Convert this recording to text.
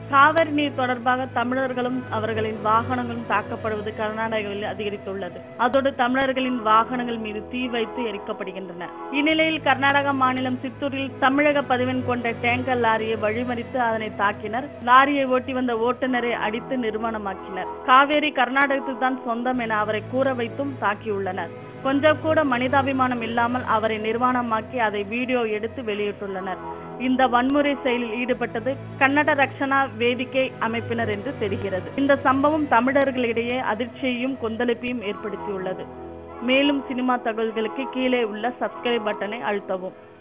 காவிரி நீர் தொடர்பாக தமிழர்களும் அவர்களின் வாகனங்களும் தாக்கப்படுவது கர்நாடகாவில் அதிகரித்துள்ளது அதோடு தமிழர்களின் வாகனங்கள் மீது தீ வைத்து எரிக்கப்படுகின்றன இந்நிலையில் கர்நாடக மாநிலம் சித்தூரில் தமிழக பதிவெண் கொண்ட டேங்கர் லாரியை வழிமறித்து அதனை தாக்கினர் லாரியை ஓட்டி வந்த ஓட்டுநரை அடித்து நிர்மாணமாக்கினர் காவேரி கர்நாடகத்துக்கு தான் சொந்தம் என அவரை கூற வைத்தும் தாக்கியுள்ளனர் கொஞ்சம் கூட மனிதாபிமானம் இல்லாமல் அவரை நிர்வாணமாக்கி அதை வீடியோ எடுத்து வெளியிட்டுள்ளனர் இந்த வன்முறை செயலில் ஈடுபட்டது கன்னட ரக்ஷணா வேதிக்கை அமைப்பினர் என்று தெரிகிறது இந்த சம்பவம் தமிழர்களிடையே அதிர்ச்சியையும் கொந்தளிப்பையும் ஏற்படுத்தியுள்ளது மேலும் சினிமா தகவல்களுக்கு கீழே உள்ள சப்ஸ்கிரைப் பட்டனை அழுத்தவும்